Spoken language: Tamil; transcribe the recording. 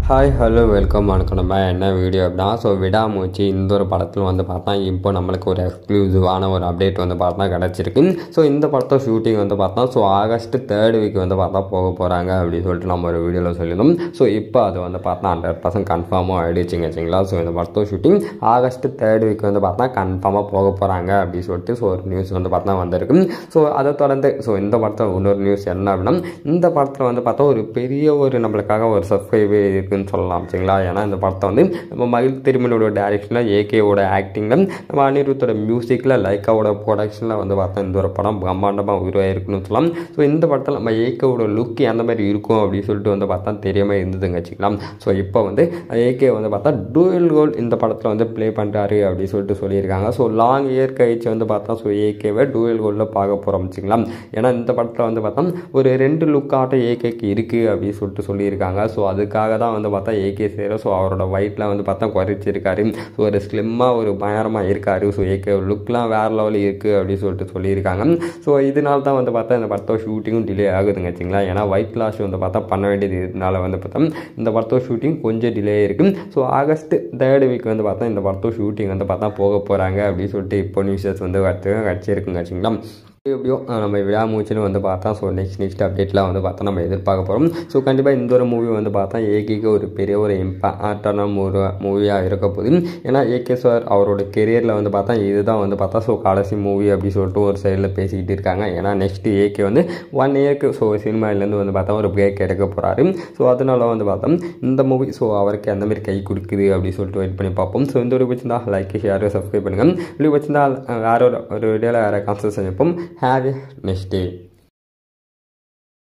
ஹாய் ஹலோ வெல்கம் வணக்கம் நம்ம என்ன வீடியோ அப்படின்னா ஸோ விடாமூச்சி இந்த ஒரு படத்தில் வந்து பார்த்தா இப்போ நம்மளுக்கு ஒரு எக்ஸ்க்ளூசிவான ஒரு அப்டேட் வந்து பார்த்தா கிடச்சிருக்கு ஸோ இந்த படத்தை ஷூட்டிங் வந்து பார்த்தா ஸோ ஆகஸ்ட் தேர்ட் வீக் வந்து பார்த்தா போக போகிறாங்க அப்படின்னு சொல்லிட்டு நம்ம ஒரு வீடியோவில் சொல்லியிருந்தோம் ஸோ இப்போ அது வந்து பார்த்தா ஹண்ட்ரட் பர்சன்ட் கன்ஃபார்மாக ஆகிடுச்சிங்க வச்சிங்களா ஸோ இந்த படத்தை ஷூட்டிங் ஆகஸ்ட் தேர்ட் வீக் வந்து பார்த்தா கன்ஃபார்மாக போக போகிறாங்க அப்படின்னு சொல்லிட்டு ஸோ ஒரு நியூஸ் வந்து பார்த்தா வந்திருக்கு ஸோ அதை தொடர்ந்து ஸோ இந்த படத்தில் இன்னொரு நியூஸ் என்ன அப்படின்னா இந்த படத்தில் வந்து பார்த்தா ஒரு பெரிய ஒரு நம்மளுக்காக ஒரு சப்ஸ்கிரைபே இருக்குன்னு சொல்லலாம் சரிங்களா ஏன்னா இந்த படத்தை வந்து நம்ம மகிழ் திருமணோட டேரக்ஷனில் ஏகேவோட ஆக்டிங்கில் நம்ம அனிருத்தோட மியூசிக்கில் லைக்காவோட ப்ரொடக்ஷனில் வந்து பார்த்தா இந்த ஒரு படம் பிரம்மாண்டமாக உருவாயிருக்குன்னு சொல்லலாம் ஸோ இந்த படத்தில் நம்ம ஏகேவோட லுக் எந்த மாதிரி இருக்கும் அப்படின்னு சொல்லிட்டு வந்து பார்த்தா தெரியாமல் இருந்ததுங்க வச்சுக்கலாம் ஸோ இப்போ வந்து ஏகே வந்து பார்த்தா டூயல் கோல் இந்த படத்தில் வந்து ப்ளே பண்ணுறாரு அப்படின்னு சொல்லிட்டு சொல்லியிருக்காங்க ஸோ லாங் இயர் கழிச்சு வந்து பார்த்தா ஸோ ஏகேவை டூயல் கோலில் பார்க்க போகிறோம் வச்சுக்கலாம் ஏன்னா இந்த படத்தில் வந்து பார்த்தா ஒரு ரெண்டு லுக் ஆட்டம் ஏகேக்கு இருக்குது அப்படின்னு சொல்லிட்டு சொல்லியிருக்காங்க ஸோ அதுக்காக தான் வந்து பார்த்தா ஏகே சேர ஸோ அவரோட வயிற்றில் வந்து பார்த்தா குறைச்சிருக்காரு ஸோ ஒரு ஸ்லிம்மாக ஒரு பயங்கரமாக இருக்காரு ஸோ ஏகே லுக்லாம் வேறு லெவலில் இருக்குது அப்படின்னு சொல்லிட்டு சொல்லியிருக்காங்க ஸோ இதனால தான் வந்து பார்த்தா இந்த படத்தோட ஷூட்டிங்கும் டிலே ஆகுதுங்க வச்சுங்களா ஏன்னா ஒயிட் லாஷ் வந்து பார்த்தா பண்ண வேண்டியது இதனால வந்து பார்த்தா இந்த படத்தோட ஷூட்டிங் கொஞ்சம் டிலே இருக்குது ஸோ ஆகஸ்ட் தேர்ட் வீக் வந்து பார்த்தா இந்த படத்தோட ஷூட்டிங் வந்து பார்த்தா போக போகிறாங்க அப்படின்னு சொல்லிட்டு இப்போ நியூஸஸ் வந்து கற்று கிடச்சிருக்குங்க வச்சுங்களா எப்படியோ நம்ம விடாமூச்சின்னு வந்து பார்த்தா ஸோ நெக்ஸ்ட் நெக்ஸ்ட் அப்டேட்லாம் வந்து பார்த்தா நம்ம எதிர்பார்க்க போகிறோம் ஸோ கண்டிப்பாக இந்த ஒரு மூவி வந்து பார்த்தா ஏகேக்கு ஒரு பெரிய ஒரு இம்பாக்டான ஒரு மூவியாக இருக்க போகுது ஏன்னா ஏகே சார் அவரோட கெரியரில் வந்து பார்த்தா இதுதான் வந்து பார்த்தா ஸோ கடைசி மூவி அப்படி சொல்லிட்டு ஒரு சைடில் பேசிக்கிட்டு இருக்காங்க ஏன்னா நெக்ஸ்ட் ஏகே வந்து ஒன் இயர்க்கு ஸோ சினிமாலேருந்து வந்து பார்த்தா ஒரு பிரேக் எடுக்க போகிறாரு ஸோ அதனால வந்து பார்த்தா இந்த மூவி ஸோ அவருக்கு அந்த மாதிரி கை கொடுக்குது அப்படின்னு சொல்லிட்டு வெயிட் பண்ணி பார்ப்போம் ஸோ இந்த ஒரு பிடிச்சிருந்தா லைக் ஷேர் சப்ஸ்கிரைப் பண்ணுங்கள் இப்படி பிடிச்சிருந்தா வேற ஒரு ஒரு வீடியோவில் வேறு கான்சர்ட் செஞ்சப்போம் ஹேவ் எ நெக்ஸ்ட் டே